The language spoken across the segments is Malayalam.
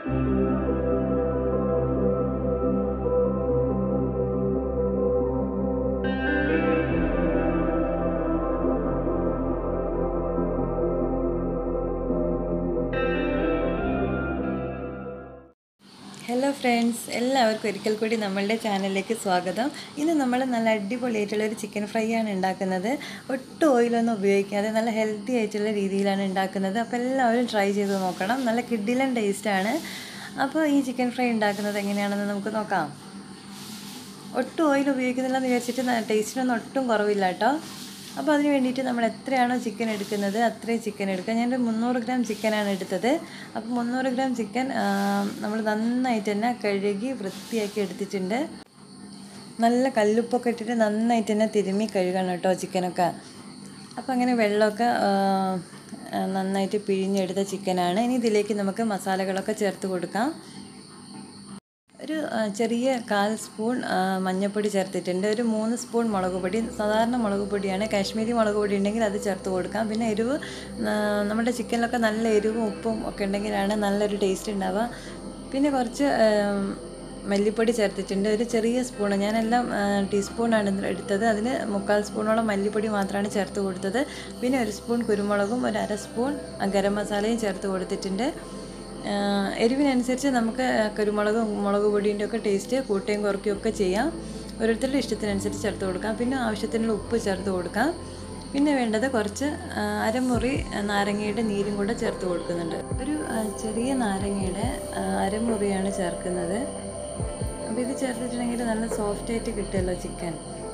ഹലോ ഫ്രണ്ട്സ് എല്ലാവർക്കും ഒരിക്കൽ കൂടി നമ്മളുടെ ചാനലിലേക്ക് സ്വാഗതം ഇന്ന് നമ്മൾ നല്ല അടിപൊളിയായിട്ടുള്ള ഒരു ചിക്കൻ ഫ്രൈ ആണ് ഉണ്ടാക്കുന്നത് ഒട്ടും ഓയിലൊന്നും ഉപയോഗിക്കാതെ നല്ല ഹെൽത്തി ആയിട്ടുള്ള രീതിയിലാണ് ഉണ്ടാക്കുന്നത് അപ്പോൾ എല്ലാവരും ട്രൈ ചെയ്ത് നോക്കണം നല്ല കിഡിലൻ ടേസ്റ്റാണ് അപ്പോൾ ഈ ചിക്കൻ ഫ്രൈ ഉണ്ടാക്കുന്നത് എങ്ങനെയാണെന്ന് നമുക്ക് നോക്കാം ഒട്ടും ഓയിൽ ഉപയോഗിക്കുന്നില്ല എന്ന് വിചാരിച്ചിട്ട് ടേസ്റ്റിനൊന്നും ഒട്ടും കുറവില്ല കേട്ടോ അപ്പോൾ അതിന് വേണ്ടിയിട്ട് നമ്മൾ എത്രയാണോ ചിക്കൻ എടുക്കുന്നത് അത്രയും ചിക്കൻ എടുക്കുക ഞാനൊരു മുന്നൂറ് ഗ്രാം ചിക്കനാണ് എടുത്തത് അപ്പോൾ മുന്നൂറ് ഗ്രാം ചിക്കൻ നമ്മൾ നന്നായിട്ട് തന്നെ കഴുകി വൃത്തിയാക്കി എടുത്തിട്ടുണ്ട് നല്ല കല്ലുപ്പൊക്കെ ഇട്ടിട്ട് നന്നായിട്ട് തന്നെ തിരുമ്മി കഴുകണം കേട്ടോ ചിക്കനൊക്കെ അപ്പോൾ അങ്ങനെ വെള്ളമൊക്കെ നന്നായിട്ട് പിഴിഞ്ഞെടുത്ത ചിക്കനാണ് ഇനി ഇതിലേക്ക് നമുക്ക് മസാലകളൊക്കെ ചേർത്ത് കൊടുക്കാം ഒരു ചെറിയ കാൽ സ്പൂൺ മഞ്ഞൾപ്പൊടി ചേർത്തിട്ടുണ്ട് ഒരു മൂന്ന് സ്പൂൺ മുളക് പൊടി സാധാരണ മുളക് പൊടിയാണ് കാശ്മീരി മുളക് പൊടി ഉണ്ടെങ്കിൽ അത് ചേർത്ത് കൊടുക്കാം പിന്നെ എരിവ് നമ്മുടെ ചിക്കനിലൊക്കെ നല്ല എരിവും ഉപ്പും ഒക്കെ ഉണ്ടെങ്കിലാണ് നല്ലൊരു ടേസ്റ്റ് ഉണ്ടാവുക പിന്നെ കുറച്ച് മല്ലിപ്പൊടി ചേർത്തിട്ടുണ്ട് ഒരു ചെറിയ സ്പൂൺ ഞാനെല്ലാം ടീസ്പൂണാണ് എടുത്തത് അതിന് മുക്കാൽ സ്പൂണോളം മല്ലിപ്പൊടി മാത്രമാണ് ചേർത്ത് കൊടുത്തത് പിന്നെ ഒരു സ്പൂൺ കുരുമുളകും ഒരു അര സ്പൂൺ ഗരം മസാലയും ചേർത്ത് കൊടുത്തിട്ടുണ്ട് എരിവിനനുസരിച്ച് നമുക്ക് കുരുമുളക് മുളക് പൊടിൻ്റെ ഒക്കെ ടേസ്റ്റ് കൂട്ടുകയും കുറയ്ക്കുകയും ഒക്കെ ചെയ്യാം ഓരോരുത്തരുടെ ഇഷ്ടത്തിനനുസരിച്ച് ചേർത്ത് കൊടുക്കാം പിന്നെ ആവശ്യത്തിനുള്ള ഉപ്പ് ചേർത്ത് കൊടുക്കാം പിന്നെ വേണ്ടത് കുറച്ച് അരമുറി നാരങ്ങയുടെ നീരും കൂടെ ചേർത്ത് കൊടുക്കുന്നുണ്ട് ഒരു ചെറിയ നാരങ്ങയുടെ അരമുറിയാണ് ചേർക്കുന്നത് അപ്പോൾ ഇത് ചേർത്തിട്ടുണ്ടെങ്കിൽ നല്ല സോഫ്റ്റായിട്ട് കിട്ടുമല്ലോ ചിക്കൻ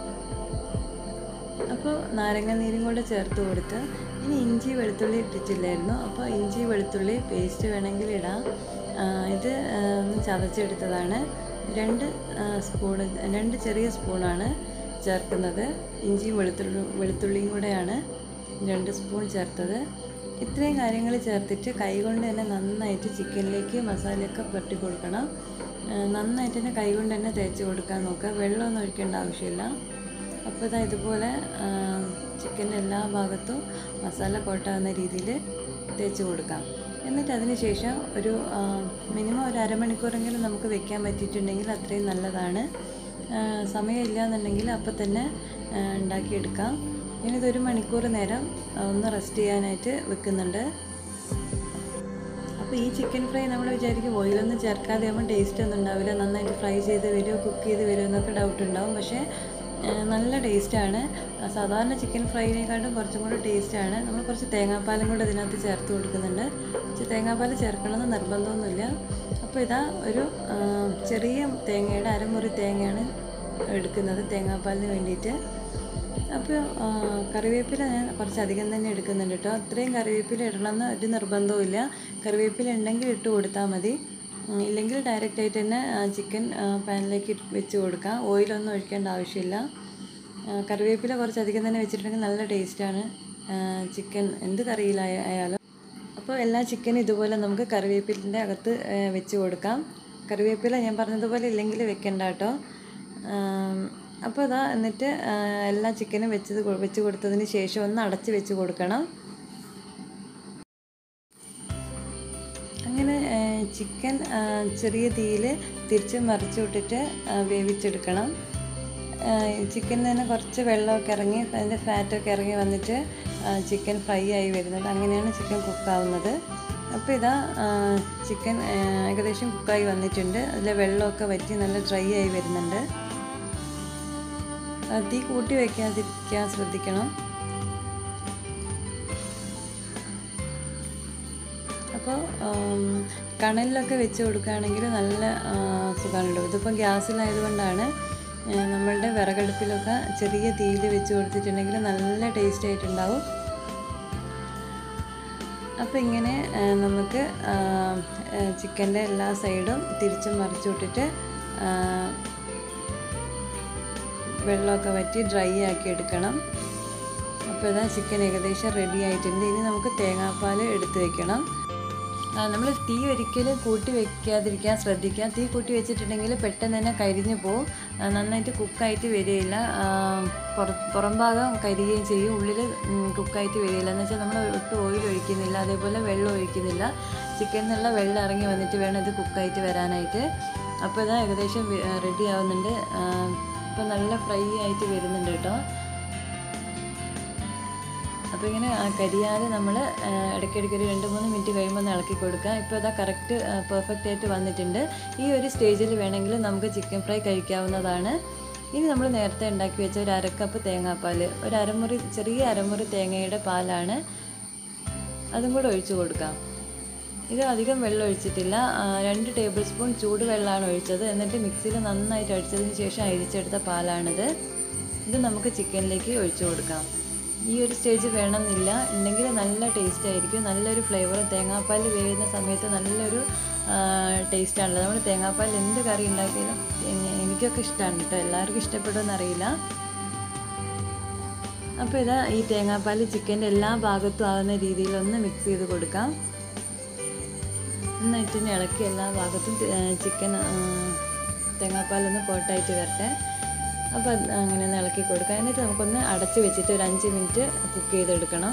അപ്പോൾ നാരങ്ങ നീരും കൂടെ ചേർത്ത് കൊടുത്ത് ഇനി ഇഞ്ചി വെളുത്തുള്ളി ഇട്ടിട്ടില്ലായിരുന്നു അപ്പോൾ ഇഞ്ചി വെളുത്തുള്ളി പേസ്റ്റ് വേണമെങ്കിൽ ഇടാം ഇത് ഒന്ന് ചതച്ചെടുത്തതാണ് രണ്ട് സ്പൂൺ രണ്ട് ചെറിയ സ്പൂണാണ് ചേർക്കുന്നത് ഇഞ്ചിയും വെളുത്തുള്ളി വെളുത്തുള്ളിയും കൂടെയാണ് രണ്ട് സ്പൂൺ ചേർത്തത് ഇത്രയും കാര്യങ്ങൾ ചേർത്തിട്ട് കൈകൊണ്ട് തന്നെ നന്നായിട്ട് ചിക്കനിലേക്ക് മസാലയൊക്കെ പുരട്ടി കൊടുക്കണം നന്നായിട്ട് തന്നെ കൈകൊണ്ട് തന്നെ തേച്ച് കൊടുക്കാൻ നോക്കുക വെള്ളമൊന്നും ഒഴിക്കേണ്ട ആവശ്യമില്ല അപ്പോൾ ഇതാ ഇതുപോലെ ചിക്കൻ്റെ എല്ലാ ഭാഗത്തും മസാല കോട്ടാവുന്ന രീതിയിൽ തേച്ച് കൊടുക്കാം എന്നിട്ട് അതിന് ശേഷം ഒരു മിനിമം ഒരു അരമണിക്കൂറെങ്കിലും നമുക്ക് വെക്കാൻ പറ്റിയിട്ടുണ്ടെങ്കിൽ അത്രയും നല്ലതാണ് സമയമില്ല എന്നുണ്ടെങ്കിൽ അപ്പോൾ തന്നെ ഉണ്ടാക്കിയെടുക്കാം ഇനി ഇതൊരു മണിക്കൂർ നേരം ഒന്ന് റെസ്റ്റ് ചെയ്യാനായിട്ട് വെക്കുന്നുണ്ട് അപ്പോൾ ഈ ചിക്കൻ ഫ്രൈ നമ്മൾ വിചാരിക്കും ഓയിലൊന്നും ചേർക്കാതെ ആകുമ്പോൾ ടേസ്റ്റ് ഒന്നും ഉണ്ടാവില്ല നന്നായിട്ട് ഫ്രൈ ചെയ്ത് വരുമോ കുക്ക് ചെയ്ത് വരുമോ എന്നൊക്കെ ഡൗട്ട് ഉണ്ടാവും പക്ഷേ നല്ല ടേസ്റ്റാണ് സാധാരണ ചിക്കൻ ഫ്രൈനേക്കാട്ടും കുറച്ചും കൂടി ടേസ്റ്റാണ് നമ്മൾ കുറച്ച് തേങ്ങാപ്പാലും കൂടെ ഇതിനകത്ത് ചേർത്ത് കൊടുക്കുന്നുണ്ട് പക്ഷേ തേങ്ങാപ്പാൽ ചേർക്കണമെന്ന് നിർബന്ധമൊന്നുമില്ല അപ്പോൾ ഇതാ ഒരു ചെറിയ തേങ്ങയുടെ അരമുറി തേങ്ങയാണ് എടുക്കുന്നത് തേങ്ങാപ്പാലിന് വേണ്ടിയിട്ട് അപ്പോൾ കറിവേപ്പില ഞാൻ കുറച്ചധികം തന്നെ എടുക്കുന്നുണ്ട് കേട്ടോ അത്രയും കറിവേപ്പില ഇടണമെന്ന് ഒരു നിർബന്ധവുമില്ല കറിവേപ്പില ഉണ്ടെങ്കിൽ ഇട്ട് കൊടുത്താൽ മതി ഇല്ലെങ്കിൽ ഡയറക്റ്റ് ആയിട്ട് തന്നെ ചിക്കൻ പാനിലേക്ക് വെച്ച് കൊടുക്കാം ഓയിലൊന്നും ഒഴിക്കേണ്ട ആവശ്യമില്ല കറിവേപ്പില കുറച്ചധികം തന്നെ വെച്ചിട്ടുണ്ടെങ്കിൽ നല്ല ടേസ്റ്റാണ് ചിക്കൻ എന്ത് കറിയിലായാലും അപ്പോൾ എല്ലാ ചിക്കനും ഇതുപോലെ നമുക്ക് കറിവേപ്പിലിൻ്റെ അകത്ത് വെച്ച് കൊടുക്കാം കറിവേപ്പില ഞാൻ പറഞ്ഞതുപോലെ ഇല്ലെങ്കിൽ വെക്കണ്ട കേട്ടോ അപ്പോൾ ഇതാ എന്നിട്ട് എല്ലാ ചിക്കനും വെച്ചത് വെച്ച് കൊടുത്തതിന് ശേഷം ഒന്ന് അടച്ച് വെച്ച് കൊടുക്കണം അങ്ങനെ ചിക്കൻ ചെറിയ തീയിൽ തിരിച്ച് മറിച്ച് വിട്ടിട്ട് വേവിച്ചെടുക്കണം ചിക്കനിൽ തന്നെ കുറച്ച് വെള്ളമൊക്കെ ഇറങ്ങി അതിൻ്റെ ഫാറ്റൊക്കെ ഇറങ്ങി വന്നിട്ട് ചിക്കൻ ഫ്രൈ ആയി വരുന്നത് അങ്ങനെയാണ് ചിക്കൻ കുക്കാവുന്നത് അപ്പോൾ ഇതാ ചിക്കൻ ഏകദേശം കുക്കായി വന്നിട്ടുണ്ട് അതിലെ വെള്ളമൊക്കെ വറ്റി നല്ല ഡ്രൈ ആയി വരുന്നുണ്ട് തീ കൂട്ടി വയ്ക്കാതിരിക്കാൻ ശ്രദ്ധിക്കണം അപ്പോൾ കണലിലൊക്കെ വെച്ച് കൊടുക്കുകയാണെങ്കിൽ നല്ല സുഖമാണല്ലോ ഇതിപ്പോൾ ഗ്യാസിലായതുകൊണ്ടാണ് നമ്മളുടെ വിറകടുപ്പിലൊക്കെ ചെറിയ തീയിൽ വെച്ച് കൊടുത്തിട്ടുണ്ടെങ്കിൽ നല്ല ടേസ്റ്റ് ആയിട്ടുണ്ടാവും അപ്പോൾ ഇങ്ങനെ നമുക്ക് ചിക്കൻ്റെ എല്ലാ സൈഡും തിരിച്ചും മറിച്ചു വിട്ടിട്ട് വെള്ളമൊക്കെ വറ്റി ഡ്രൈ ആക്കി എടുക്കണം അപ്പോൾ ഇതാ ചിക്കൻ ഏകദേശം റെഡി ആയിട്ടുണ്ട് ഇനി നമുക്ക് തേങ്ങാപ്പാൽ എടുത്ത് വെക്കണം നമ്മൾ തീ ഒരിക്കലും കൂട്ടി വെക്കാതിരിക്കാൻ ശ്രദ്ധിക്കുക തീ കൂട്ടി വെച്ചിട്ടുണ്ടെങ്കിൽ പെട്ടെന്ന് തന്നെ കരിഞ്ഞു പോവും നന്നായിട്ട് കുക്കായിട്ട് വരികയില്ല പുറം ഭാഗം കരിയുകയും ചെയ്യും ഉള്ളിൽ കുക്കായിട്ട് വരികയില്ല എന്ന് വെച്ചാൽ നമ്മൾ ഒട്ടും ഓയിൽ ഒഴിക്കുന്നില്ല അതേപോലെ വെള്ളം ഒഴിക്കുന്നില്ല ചിക്കനിൽ നിന്നുള്ള വെള്ളം ഇറങ്ങി വന്നിട്ട് വേണം ഇത് കുക്കായിട്ട് വരാനായിട്ട് അപ്പോൾ ഇതാ ഏകദേശം റെഡി ആവുന്നുണ്ട് ഇപ്പോൾ നല്ല ഫ്രൈ ആയിട്ട് വരുന്നുണ്ട് കേട്ടോ അപ്പോൾ ഇങ്ങനെ ആ, കരിയാതെ നമ്മൾ ഇടയ്ക്കിടയ്ക്ക് ഒരു രണ്ട് മൂന്ന് മിനിറ്റ് കഴിയുമ്പോൾ ഒന്ന് ഇളക്കി കൊടുക്കുക ഇപ്പോൾ അതാ കറക്റ്റ് പെർഫെക്റ്റ് ആയിട്ട് വന്നിട്ടുണ്ട് ഈ ഒരു സ്റ്റേജിൽ വേണമെങ്കിൽ നമുക്ക് ചിക്കൻ ഫ്രൈ കഴിക്കാവുന്നതാണ് ഇനി നമ്മൾ നേരത്തെ ഉണ്ടാക്കി വെച്ച ഒരു അരക്കപ്പ് തേങ്ങാപ്പാൽ ഒരു അരമുറി ചെറിയ അരമുറി തേങ്ങയുടെ പാലാണ് അതും കൂടെ ഒഴിച്ചു കൊടുക്കാം ഇത് അധികം വെള്ളം ഒഴിച്ചിട്ടില്ല ആ, രണ്ട് ടേബിൾ സ്പൂൺ ചൂടുവെള്ളമാണ് ഒഴിച്ചത് എന്നിട്ട് മിക്സിയിൽ നന്നായിട്ട് അടിച്ചതിന് ശേഷം അരിച്ചെടുത്ത പാലാണിത് ഇത് നമുക്ക് ചിക്കനിലേക്ക് ഒഴിച്ചു കൊടുക്കാം ഈ ഒരു സ്റ്റേജ് വേണമെന്നില്ല ഉണ്ടെങ്കിൽ നല്ല ടേസ്റ്റ് ആയിരിക്കും നല്ലൊരു ഫ്ലേവർ തേങ്ങാപ്പാൽ വേവുന്ന സമയത്ത് നല്ലൊരു ടേസ്റ്റാണല്ലോ നമ്മൾ തേങ്ങാപ്പാൽ എന്ത് കറി ഉണ്ടാക്കിയാലും എ- എനിക്കൊക്കെ ഇഷ്ടമാണ് കേട്ടോ എല്ലാവർക്കും ഇഷ്ടപ്പെടുമെന്ന് അറിയില്ല അപ്പോൾ ഇതാ ഈ തേങ്ങാപ്പാൽ ചിക്കൻ്റെ എല്ലാ ഭാഗത്തും ആവുന്ന രീതിയിൽ ഒന്ന് മിക്സ് ചെയ്ത് കൊടുക്കാം നന്നായിട്ട് തന്നെ ഇളക്കി എല്ലാ ഭാഗത്തും ചിക്കൻ തേങ്ങാപ്പാലൊന്ന് കോട്ടായിട്ട് വരട്ടെ അപ്പോൾ അത് അങ്ങനെ ഒന്ന് ഇളക്കി കൊടുക്കാം എന്നിട്ട് നമുക്കൊന്ന് അടച്ച് വെച്ചിട്ട് ഒരു അഞ്ച് മിനിറ്റ് കുക്ക് ചെയ്തെടുക്കണം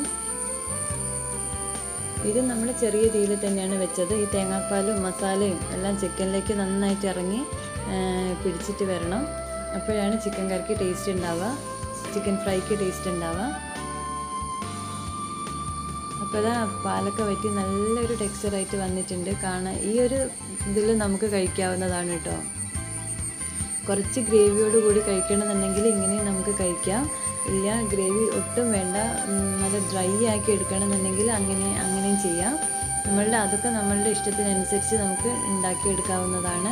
ഇത് നമ്മൾ ചെറിയ തീയിൽ തന്നെയാണ് വെച്ചത് ഈ തേങ്ങാപ്പാലും മസാലയും എല്ലാം ചിക്കനിലേക്ക് നന്നായിട്ട് ഇറങ്ങി ആ, പിടിച്ചിട്ട് വരണം അപ്പോഴാണ് ചിക്കൻ കറിക്ക് ടേസ്റ്റ് ഉണ്ടാവുക ചിക്കൻ ഫ്രൈക്ക് ടേസ്റ്റ് ഉണ്ടാവുക അപ്പോൾ ഇതാ പാലൊക്കെ വറ്റി നല്ലൊരു ടെക്സ്ചറായിട്ട് വന്നിട്ടുണ്ട് കാണാൻ ഈ ഒരു ഇതിൽ നമുക്ക് കഴിക്കാവുന്നതാണ് കേട്ടോ കുറച്ച് ഗ്രേവിയോട് കൂടി കഴിക്കണമെന്നുണ്ടെങ്കിൽ ഇങ്ങനെ നമുക്ക് കഴിക്കാം ഇല്ല ഗ്രേവി ഒട്ടും വേണ്ട ഉം, നല്ല ഡ്രൈ ആക്കി എടുക്കണമെന്നുണ്ടെങ്കിൽ അങ്ങനെ അങ്ങനെയും ചെയ്യാം നമ്മളുടെ അതൊക്കെ നമ്മളുടെ ഇഷ്ടത്തിനനുസരിച്ച് നമുക്ക് ഉണ്ടാക്കിയെടുക്കാവുന്നതാണ്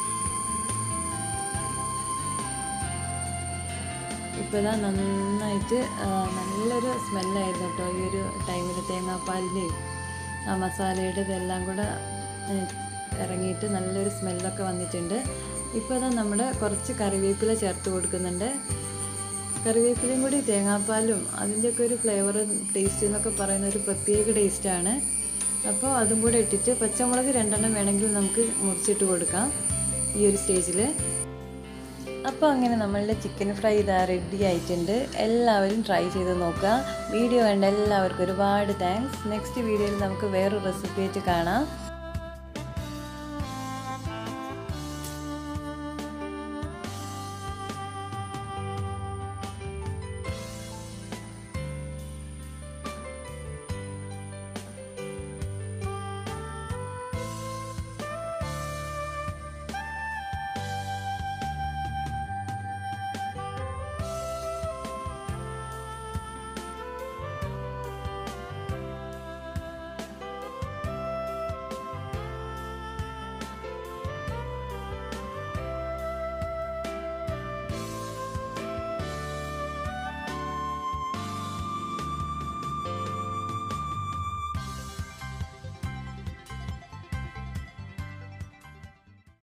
ഇപ്പോൾ ഇതാ നന്നായിട്ട് ആ, നല്ലൊരു സ്മെല്ലായിരുന്നു കേട്ടോ ഈ ഒരു ടൈമിൽ തേങ്ങാപ്പാലിൻ്റെയും ആ മസാലയുടെ ഇതെല്ലാം കൂടെ ഏ, ഇറങ്ങിയിട്ട് നല്ലൊരു സ്മെല്ലൊക്കെ വന്നിട്ടുണ്ട് ഇപ്പോൾ ഇതാ നമ്മൾ കുറച്ച് കറിവേപ്പില ചേർത്ത് കൊടുക്കുന്നുണ്ട് കറിവേപ്പിലയും കൂടി തേങ്ങാപ്പാലും അതിൻ്റെയൊക്കെ ഒരു ഫ്ലേവർ ടേസ്റ്റ് എന്നൊക്കെ പറയുന്ന ഒരു പ്രത്യേക ടേസ്റ്റാണ് അപ്പോൾ അതും കൂടെ ഇട്ടിട്ട് പച്ചമുളക് രണ്ടെണ്ണം വേണമെങ്കിൽ നമുക്ക് മുറിച്ചിട്ട് കൊടുക്കാം ഈ ഒരു സ്റ്റേജിൽ അപ്പോൾ അങ്ങനെ നമ്മളുടെ ചിക്കൻ ഫ്രൈ ഇതാ റെഡി ആയിട്ടുണ്ട് എല്ലാവരും ട്രൈ ചെയ്ത് നോക്കുക വീഡിയോ കണ്ട എല്ലാവർക്കും ഒരുപാട് താങ്ക്സ് നെക്സ്റ്റ് വീഡിയോയിൽ നമുക്ക് വേറൊരു റെസിപ്പി ആയിട്ട് കാണാം